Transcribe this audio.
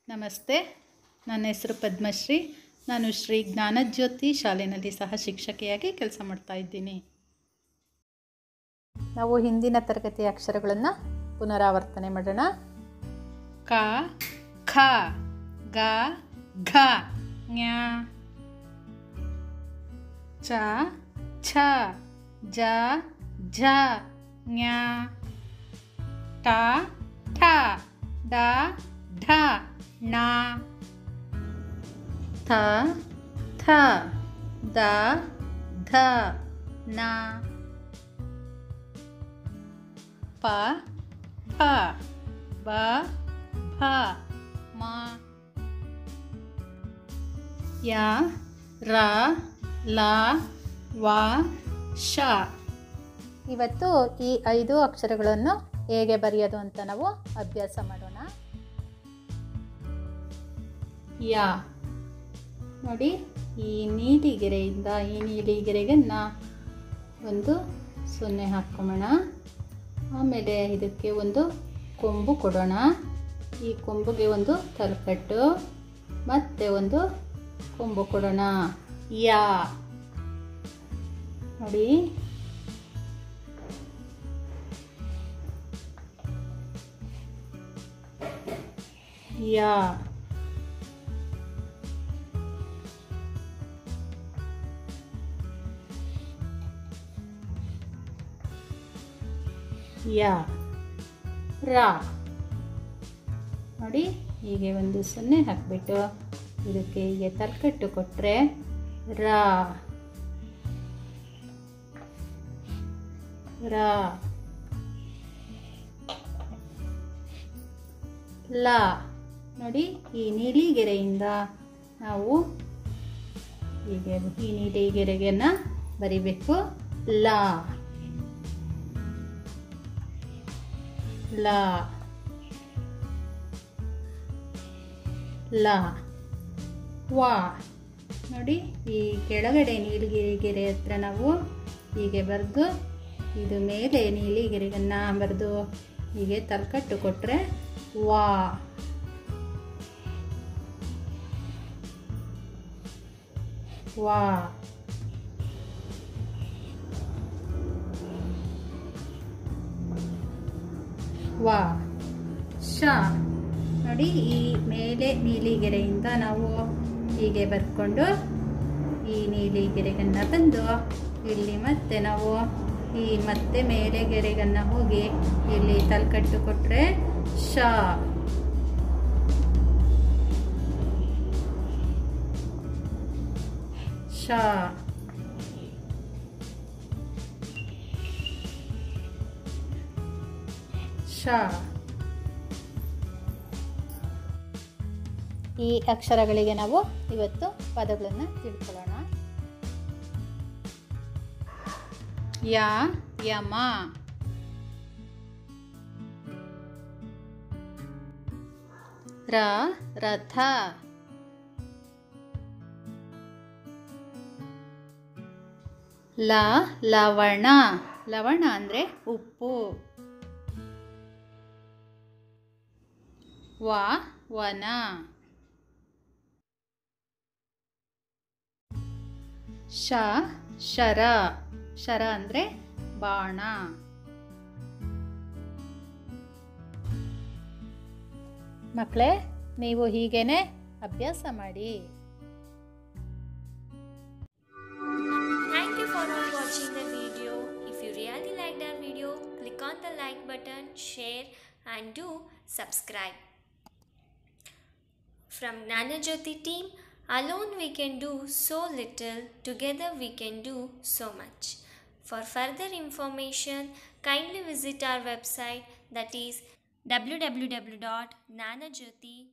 ನಮಸ್ತೆ ನನ್ನ ಹೆಸರು ಪದ್ಮಶ್ರೀ ನಾನು ಶ್ರೀ ಜ್ಞಾನಜ್ಯೋತಿ ಶಾಲೆಯಲ್ಲಿ ಸಹ ಶಿಕ್ಷಕಿಯಾಗಿ ಕೆಲಸ ಮಾಡ್ತಾ ಇದ್ದೀನಿ ನಾವು ಹಿಂದಿನ ತರಗತಿಯ ಅಕ್ಷರಗಳನ್ನು ಪುನರಾವರ್ತನೆ ಮಾಡೋಣ ಕ ಖ ಗ ಘ ಜ್ಞ ಚ ಛ ಜ ಝ ಜ್ಞ ಟ ಠ ಡ ಢ ಣ ಥ ಥ ದ ಧ ನ ಪ ಫ ಬ ಭ ಮ ಯ ರ ಲ ವ ಶ ಇವತ್ತು ಈ ಐದು ಅಕ್ಷರಗಳನ್ನು ಹೇಗೆ ಬರೆಯೋದು ಅಂತ ನಾವು ಅಭ್ಯಾಸ ಮಾಡೋಣ ಯಾ ನೋಡಿ ಈ ನೀಲಿಗೆರೆಯಿಂದ ಈ ನೀಲಿಗೆರೆಗೆ ನಾ ಒಂದು ಸೊನ್ನೆ ಹಾಕ್ಕೊಳ್ಳೋಣ ಆಮೇಲೆ ಇದಕ್ಕೆ ಒಂದು ಕೊಂಬು ಕೊಡೋಣ ಈ ಕೊಂಬುಗೆ ಒಂದು ತಲಕಟ್ಟು ಮತ್ತೆ ಒಂದು ಕೊಂಬು ಕೊಡೋಣ ಯಾ ನೋಡಿ ಯಾ ಯಾ ರಾ ನೋಡಿ ಹೀಗೆ ಒಂದು ಸೊನ್ನೆ ಹಾಕ್ಬಿಟ್ಟು ಇದಕ್ಕೆ ಹೀಗೆ ತರ್ಕಟ್ಟು ಕೊಟ್ಟರೆ ರಾ ರಾ ಲಾ ನೋಡಿ ಈ ನೀಲಿಗೆರೆಯಿಂದ ನಾವು ಹೀಗೆ ಈ ನೀಲಿಗೆರೆಗೆನ ಬರಿಬೇಕು ಲಾ ಲಾ ಲಾ ವಾ ನೋಡಿ ಈ ಕೆಳಗಡೆ ನೀಲಗಿರಿಗೆರೆ ಹತ್ರ ನಾವು ಹೀಗೆ ಬರೆದು ಇದು ಮೇಲೆ ನೀಲಿಗೆರೆಗನ್ನು ಬರೆದು ಹೀಗೆ ತಲ್ಕಟ್ಟು ಕೊಟ್ಟರೆ ವಾ ವಾ ವಾ ಶ ನೋಡಿ ಈ ಮೇಲೆ ನೀಲಿಗೆರೆಯಿಂದ ನಾವು ಹೀಗೆ ಬರ್ಕೊಂಡು ಈ ನೀಲಿಗೆರೆಗನ್ನು ಬಂದು ಇಲ್ಲಿ ಮತ್ತೆ ನಾವು ಈ ಮತ್ತೆ ಮೇಲೆ ಗೆರೆಗನ್ನು ಹೋಗಿ ಇಲ್ಲಿ ತಲ್ಕಟ್ಟು ಕೊಟ್ಟರೆ ಶ ಶ ಶ ಈ ಅಕ್ಷರಗಳಿಗೆ ನಾವು ಇವತ್ತು ಪದಗಳನ್ನು ತಿಳ್ಕೊಳ್ಳೋಣ ಯ ಯಮ ರ ರಥ ಲ ಲವಣ ಲವಣ ಅಂದರೆ ಉಪ್ಪು ವ ವನ ಶ ಶರ ಶರ ಅಂದರೆ ಬಾಣ ಮಕ್ಕಳೇ ನೀವು ಹೀಗೇನೆ ಅಭ್ಯಾಸ ಮಾಡಿ Thank you for all watching the video. If you really liked our video, click on the like button, share and do subscribe. From Nanajyoti team, alone we can do so little, together we can do so much. For further information, kindly visit our website that is www.nanajyoti.com.